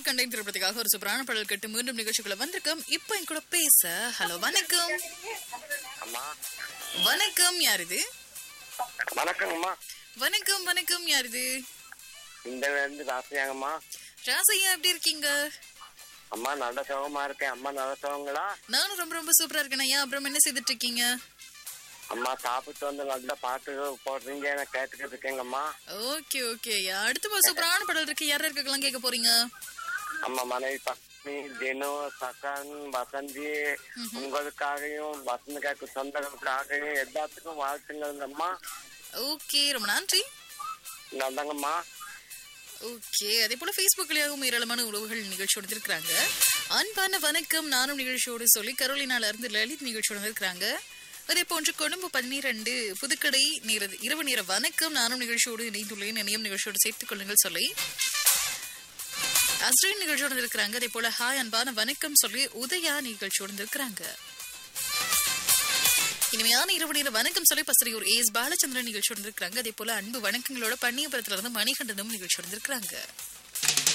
கண்டேன் திருப்பதிக்காக ஒரு சூப்பரான பாடல் கட்டு மீண்டும் நிகழ்ச்சிக்குள்ள வந்திருக்கோம் இப்போ என் கூட பேச ஹலோ வணக்கம் அம்மா வணக்கம் யார் இது வணக்கங்கம்மா வணக்கம் வணக்கம் யார் இது இந்த இருந்து ராசியாங்கம்மா ராசையா எப்படி இருக்கீங்க அம்மா நல்ல சுகமா இருக்கேன் அம்மா நல்ல சுகங்களா நானும் ரொம்ப ரொம்ப சூப்பரா இருக்கேன் ஐயா அப்புறம் என்ன செய்துட்டு இருக்கீங்க அம்மா சாப்பிட்டு வந்து நல்ல பாட்டு போடுறீங்க எனக்கு கேட்டுக்கிட்டு இருக்கேங்கம்மா ஓகே ஓகே ஐயா அடுத்த ஒரு சூப்பரான பாடல் இருக்கு யார் இருக்கலாம் கேட்க போறீங்க அம்மா மனைவி பத்னி தினு சகன் வசந்தி உங்களுக்காகவும் வசந்த கேட்க சொந்தங்களுக்காகவும் எல்லாத்துக்கும் வாழ்த்துங்கம்மா ஓகே ரொம்ப நன்றி நல்லங்கம்மா ஓகே அதே போல ஃபேஸ்புக்லயாகவும் ஏராளமான உறவுகள் நிகழ்ச்சியோடு இருக்கிறாங்க அன்பான வணக்கம் நானும் நிகழ்ச்சியோடு சொல்லி கரோலினால இருந்து லலித் நிகழ்ச்சியோடு இருக்கிறாங்க அதே போன்று கொழும்பு பன்னிரண்டு புதுக்கடை நேர இரவு நேர வணக்கம் நானும் நிகழ்ச்சியோடு இணைந்துள்ளேன் இணையம் நிகழ்ச்சியோடு சேர்த்துக் கொள்ளுங்கள் சொல்லி அஸ்ரீன் நிகழ்ச்சியோடு இருக்கிறாங்க அதே போல ஹாய் அன்பான வணக்கம் சொல்லி உதயா நிகழ்ச்சியோடு இருக்கிறாங்க இனிமையான இரவு நேர வணக்கம் சொல்லி பசரியூர் ஏஸ் பாலச்சந்திரன் நிகழ்ச்சியோடு இருக்கிறாங்க அதே போல அன்பு வணக்கங்களோட பன்னியபுரத்துல இருந்து மணிகண்டனும் நிகழ்ச்சியோடு இருக்கிறாங்க